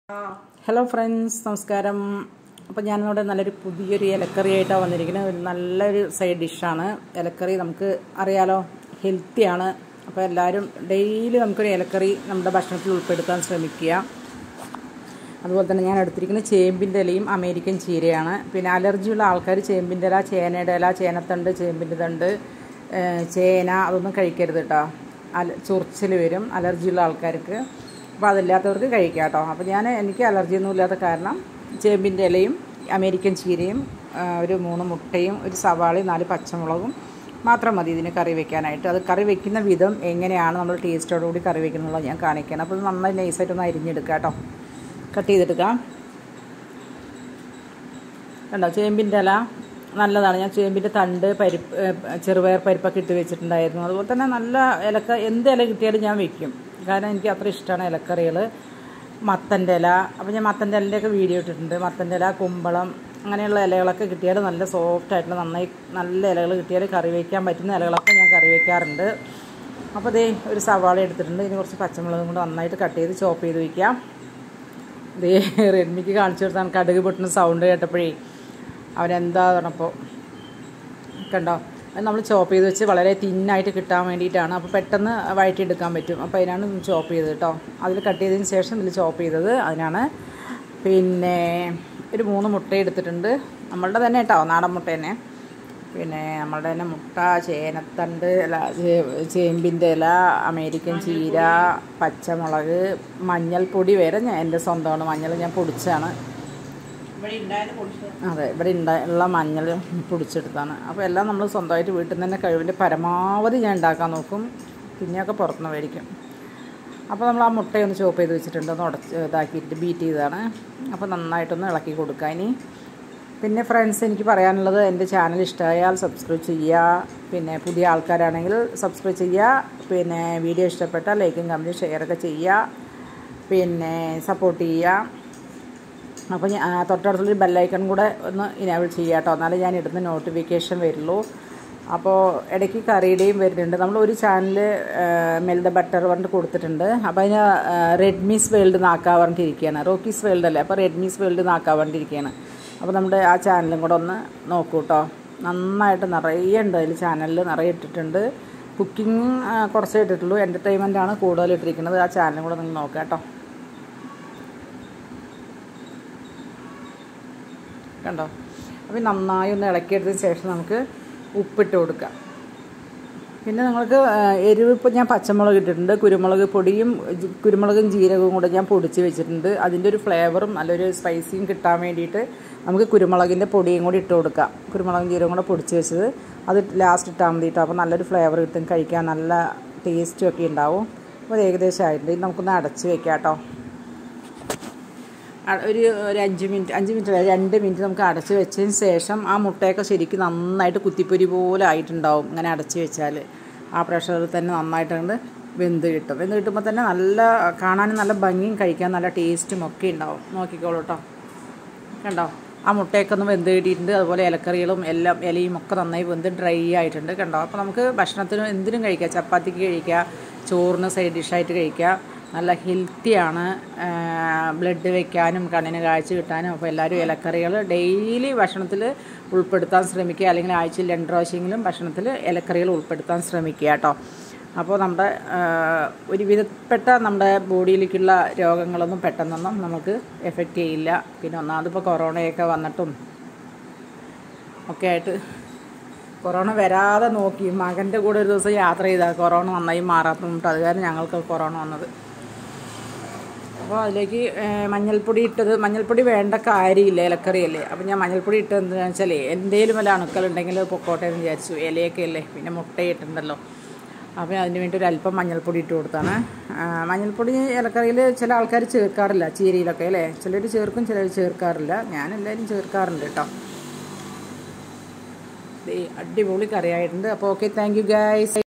hello friends നമസ്കാരം അപ്പോൾ ഞാനിവിടെ നല്ലൊരു പുതിയൊരു ഇലക്കറി ആയിട്ടാണ് വന്നിരിക്കുന്നത് ഒരു നല്ലൊരു സൈഡ് ഡിഷാണ് ഇലക്കറി നമുക്ക് അറിയാലോ ഹെൽത്തിയാണ് അപ്പോൾ എല്ലാവരും ഡെയിലി നമുക്കൊരു ഇലക്കറി നമ്മുടെ ഭക്ഷണത്തിൽ ഉൾപ്പെടുത്താൻ ശ്രമിക്കുക അതുപോലെ തന്നെ ഞാൻ എടുത്തിരിക്കുന്നത് ചേമ്പിൻ്റെ ഇലയും അമേരിക്കൻ ചീരയാണ് പിന്നെ അലർജിയുള്ള ആൾക്കാർ ചേമ്പിൻ്റെ ഇല ചേനയുടെ ഇല ചേനത്തണ്ട് ചേമ്പിൻ്റെ തണ്ട് ഏഹ് ചേന അതൊന്നും കഴിക്കരുത് കേട്ടോ അല ചൊറിച്ചിൽ വരും അലർജിയുള്ള ആൾക്കാർക്ക് അപ്പോൾ അതില്ലാത്തവർക്ക് കഴിക്കാം കേട്ടോ അപ്പോൾ ഞാൻ എനിക്ക് അലർജിയൊന്നും ഇല്ലാത്ത കാരണം ചേമ്പിൻ്റെ ഇലയും അമേരിക്കൻ ചീരയും ആ, ഒരു മൂന്ന് മുട്ടയും ഒരു സവാളയും നാല് പച്ചമുളകും മാത്രം മതി ഇതിന് കറി വെക്കാനായിട്ട് അത് കറി വെക്കുന്ന വിധം എങ്ങനെയാണ് നമ്മൾ ടേസ്റ്റോടുകൂടി കറി വെക്കുന്നുള്ളത് ഞാൻ കാണിക്കണം അപ്പോൾ ഇത് നന്നായി നൈസായിട്ടൊന്ന് അരിഞ്ഞെടുക്കാം കേട്ടോ കട്ട് ചെയ്തെടുക്കാം കണ്ടോ ചേമ്പിൻ്റെ ഇല നല്ലതാണ് ഞാൻ ചേമ്പിൻ്റെ തണ്ട് പരിപ്പ് ഏ, ചെറുപയർ പരിപ്പൊക്കെ ഇട്ട് വെച്ചിട്ടുണ്ടായിരുന്നു അതുപോലെ തന്നെ നല്ല ഇലക്ക എന്ത് ഇല കിട്ടിയാലും ഞാൻ വെക്കും കാരണം എനിക്ക് അത്ര ഇഷ്ടമാണ് ഇലക്കറികൾ മത്തൻ്റെ ഇല അപ്പോൾ ഞാൻ മത്തൻ്റെ ഇലൻ്റെയൊക്കെ വീഡിയോ ഇട്ടിട്ടുണ്ട് മത്തൻ്റെ ഇല കുമ്പളം അങ്ങനെയുള്ള ഇലകളൊക്കെ കിട്ടിയാൽ നല്ല സോഫ്റ്റ് ആയിട്ടുള്ള നന്നായി നല്ല ഇലകൾ കിട്ടിയാൽ കറി വയ്ക്കാൻ പറ്റുന്ന ഇലകളൊക്കെ ഞാൻ കറി വയ്ക്കാറുണ്ട് അപ്പോൾ ദേ ഒരു സവാള എടുത്തിട്ടുണ്ട് ഇതിന് കുറച്ച് പച്ചമുളകും കൂടെ നന്നായിട്ട് കട്ട് ചെയ്ത് ചോപ്പ് ചെയ്ത് വയ്ക്കാം ദേ റെഡ്മിക്ക് കാണിച്ചു കൊടുത്താണ് കടുക് പൊട്ടുന്ന സൗണ്ട് കേട്ടപ്പോഴേ അവനെന്താ പറഞ്ഞപ്പോൾ കണ്ടോ അത് നമ്മൾ ചോപ്പ് ചെയ്ത് വെച്ച് വളരെ തിന്നായിട്ട് കിട്ടാൻ വേണ്ടിയിട്ടാണ് അപ്പോൾ പെട്ടെന്ന് വഴറ്റിയെടുക്കാൻ പറ്റും അപ്പോൾ അതിനാണ് ചോപ്പ് ചെയ്തത് കേട്ടോ അതിൽ കട്ട് ചെയ്തതിന് ശേഷം ഇതിൽ ചോപ്പ് ചെയ്തത് അതിനാണ് പിന്നെ ഒരു മൂന്ന് മുട്ട എടുത്തിട്ടുണ്ട് നമ്മളുടെ തന്നെ കേട്ടോ നാടൻ മുട്ട തന്നെ പിന്നെ നമ്മളുടെ തന്നെ മുട്ട ചേനത്തണ്ട് അല്ല ചേ- ചേമ്പിൻ്റെ ഇല അമേരിക്കൻ ചീര പച്ചമുളക് മഞ്ഞൾപ്പൊടി വരെ ഞാൻ എൻ്റെ സ്വന്തമാണ് മഞ്ഞൾ ഞാൻ പൊടിച്ചാണ് അതെ ഇവിടെ ഉണ്ട ഉള്ള മഞ്ഞൾ പൊടിച്ചെടുത്താണ് അപ്പോൾ എല്ലാം നമ്മൾ സ്വന്തമായിട്ട് വീട്ടിൽ നിന്ന് തന്നെ കഴിവിൻ്റെ പരമാവധി ഞാൻ ഉണ്ടാക്കാൻ നോക്കും പിന്നെയൊക്കെ പുറത്തുനിന്ന് മേടിക്കും അപ്പോൾ നമ്മൾ ആ മുട്ടയൊന്ന് ചോപ്പ് ചെയ്ത് വെച്ചിട്ടുണ്ട് ഒന്ന് ഉടച്ച് ഇതാക്കിയിട്ട് ബീറ്റ് ചെയ്തതാണ് അപ്പോൾ നന്നായിട്ടൊന്ന് ഇളക്കി കൊടുക്കുക ഇനി പിന്നെ ഫ്രണ്ട്സ് എനിക്ക് പറയാനുള്ളത് എൻ്റെ ചാനൽ ഇഷ്ടമായാൽ സബ്സ്ക്രൈബ് ചെയ്യുക പിന്നെ പുതിയ ആൾക്കാരാണെങ്കിൽ സബ്സ്ക്രൈബ് ചെയ്യുക പിന്നെ വീഡിയോ ഇഷ്ടപ്പെട്ടാൽ ലൈക്കും കമൻറ്റും ഷെയറൊക്കെ ചെയ്യുക പിന്നെ സപ്പോർട്ട് ചെയ്യുക അപ്പോൾ ഞാൻ തൊട്ടടുത്തുള്ളൊരു ബെല്ലൈക്കൺ കൂടെ ഒന്ന് ഇനേബിൾ ചെയ്യുക കേട്ടോ എന്നാലേ ഞാൻ ഇടുന്ന നോട്ടിഫിക്കേഷൻ വരുള്ളൂ അപ്പോൾ ഇടയ്ക്ക് കറിയുടെയും വരുന്നുണ്ട് നമ്മൾ ഒരു ചാനൽ മെൽദ ബട്ടർ പറഞ്ഞിട്ട് കൊടുത്തിട്ടുണ്ട് അപ്പോൾ അതിന് റെഡ്മീസ് വേൾഡ് നാക്കാൻ പറഞ്ഞിട്ടിരിക്കുകയാണ് റോക്കീസ് വേൾഡ് അല്ലേ അപ്പോൾ റെഡ്മീസ് വേൾഡ് നാക്കാൻ പറഞ്ഞിട്ടിരിക്കുകയാണ് അപ്പോൾ നമ്മുടെ ആ ചാനലും കൂടെ ഒന്ന് നോക്കൂ കേട്ടോ നന്നായിട്ട് നിറയെ ഉണ്ട് അതിൽ ചാനലിൽ നിറയെ ഇട്ടിട്ടുണ്ട് കുക്കിംഗ് കുറച്ചേ ഇട്ടിട്ടുള്ളൂ എൻ്റർടൈൻമെൻ്റ് ആണ് കൂടുതൽ ഇട്ടിരിക്കുന്നത് ആ ചാനലും കൂടെ നിങ്ങൾ നോക്കാം കേട്ടോ കണ്ടോ അപ്പോൾ നന്നായി ഒന്ന് ഇളക്കിയെടുത്തതിന് ശേഷം നമുക്ക് ഉപ്പിട്ട് കൊടുക്കാം പിന്നെ നിങ്ങൾക്ക് എരിവ് ഇപ്പോൾ ഞാൻ പച്ചമുളക് ഇട്ടിട്ടുണ്ട് കുരുമുളക് പൊടിയും ജി- കുരുമുളകും ജീരകവും കൂടെ ഞാൻ പൊടിച്ച് വെച്ചിട്ടുണ്ട് അതിൻ്റെ ഒരു ഫ്ലേവറും നല്ലൊരു സ്പൈസിയും കിട്ടാൻ വേണ്ടിയിട്ട് നമുക്ക് കുരുമുളകിൻ്റെ പൊടിയും കൂടി ഇട്ട് കൊടുക്കാം കുരുമുളകും ജീരകവും കൂടെ പൊടിച്ച് വെച്ചത് അത് ലാസ്റ്റ് ഇട്ടാൽ മതി കേട്ടോ അപ്പോൾ നല്ലൊരു ഫ്ലേവർ കിട്ടും കഴിക്കാൻ നല്ല ടേസ്റ്റും ഒക്കെ ഉണ്ടാവും അപ്പോൾ അത് ഏകദേശം ആയിട്ടുണ്ട് ഇത് നമുക്കൊന്ന് അടച്ച് വെക്കാം കേട്ടോ അ- ഒരു ഒരു അഞ്ച് മിനിറ്റ് അഞ്ച് മിനിറ്റ് അല്ല രണ്ട് മിനിറ്റ് നമുക്ക് അടച്ച് വെച്ചതിന് ശേഷം ആ മുട്ടയൊക്കെ ശരിക്കും നന്നായിട്ട് കുത്തിപ്പൊരി പോലെ ആയിട്ടുണ്ടാവും ഇങ്ങനെ അടച്ച് വെച്ചാൽ ആ പ്രഷറിൽ തന്നെ നന്നായിട്ടുണ്ട് വെന്ത് കിട്ടും വെന്ത് കിട്ടുമ്പോൾ തന്നെ നല്ല കാണാനും നല്ല ഭംഗിയും കഴിക്കാൻ നല്ല ടേസ്റ്റും ഒക്കെ ഉണ്ടാവും നോക്കിക്കോളൂ കേട്ടോ കണ്ടോ ആ മുട്ടയൊക്കെ ഒന്ന് വെന്ത് കിട്ടിയിട്ടുണ്ട് അതുപോലെ ഇലക്കറികളും എല്ലാം ഇലയും ഒക്കെ നന്നായി വെന്ത് ഡ്രൈ ആയിട്ടുണ്ട് കണ്ടോ അപ്പോൾ നമുക്ക് ഭക്ഷണത്തിനും എന്തിനും കഴിക്കാം ചപ്പാത്തിക്ക് കഴിക്കാം ചോറിന് സൈഡ് ഡിഷായിട്ട് കഴിക്കാം നല്ല ഹെൽത്തിയാണ് ബ്ലഡ് വെക്കാനും കണ്ണിന് കാഴ്ച കിട്ടാനും അപ്പോൾ എല്ലാവരും ഇലക്കറികൾ ഡെയിലി ഭക്ഷണത്തിൽ ഉൾപ്പെടുത്താൻ ശ്രമിക്കുക അല്ലെങ്കിൽ ആഴ്ചയിൽ രണ്ട് പ്രാവശ്യമെങ്കിലും ഭക്ഷണത്തിൽ ഇലക്കറികൾ ഉൾപ്പെടുത്താൻ ശ്രമിക്കുക കേട്ടോ അപ്പോൾ നമ്മുടെ ആ, ഒരുവിധപ്പെട്ട നമ്മുടെ ബോഡിയിലേക്കുള്ള രോഗങ്ങളൊന്നും പെട്ടെന്നൊന്നും നമുക്ക് എഫക്റ്റ് ചെയ്യില്ല പിന്നെ ഒന്നാമതിപ്പോൾ കൊറോണയൊക്കെ വന്നിട്ടും ഒക്കെ ആയിട്ട് കൊറോണ വരാതെ നോക്കി മകൻ്റെ കൂടെ ഒരു ദിവസം യാത്ര ചെയ്താൽ കൊറോണ നന്നായി മാറാത്തതുകൊണ്ട് അത് കാരണം ഞങ്ങൾക്ക് കൊറോണ വന്നത് അപ്പോൾ അതിലേക്ക് ഏഹ്, മഞ്ഞൾപ്പൊടി ഇട്ടത് മഞ്ഞൾപ്പൊടി വേണ്ട കാര്യമില്ല ഇലക്കറിയല്ലേ അപ്പോൾ ഞാൻ മഞ്ഞൾപ്പൊടി ഇട്ടത് എന്താണെന്ന് വെച്ചാൽ എന്തേലും വല്ല അണുക്കളുണ്ടെങ്കിൽ പൊക്കോട്ടെ എന്ന് വിചാരിച്ചു ഇലയൊക്കെ അല്ലേ പിന്നെ മുട്ടയിട്ടുണ്ടല്ലോ അപ്പോൾ അതിന് വേണ്ടി ഒരു അല്പം മഞ്ഞൾപ്പൊടി ഇട്ട് കൊടുത്താണ് ആ, മഞ്ഞൾപ്പൊടി ഇലക്കറിയിൽ ചില ആൾക്കാർ ചേർക്കാറില്ല ചീരയിലൊക്കെ അല്ലേ ചിലർ ചേർക്കും ചിലർ ചേർക്കാറില്ല ഞാൻ എല്ലാവരും ചേർക്കാറുണ്ട് കേട്ടോ ദേ, അടിപൊളി കറിയായിട്ടുണ്ട് അപ്പോൾ ഓക്കെ താങ്ക് യു ഗൈസ്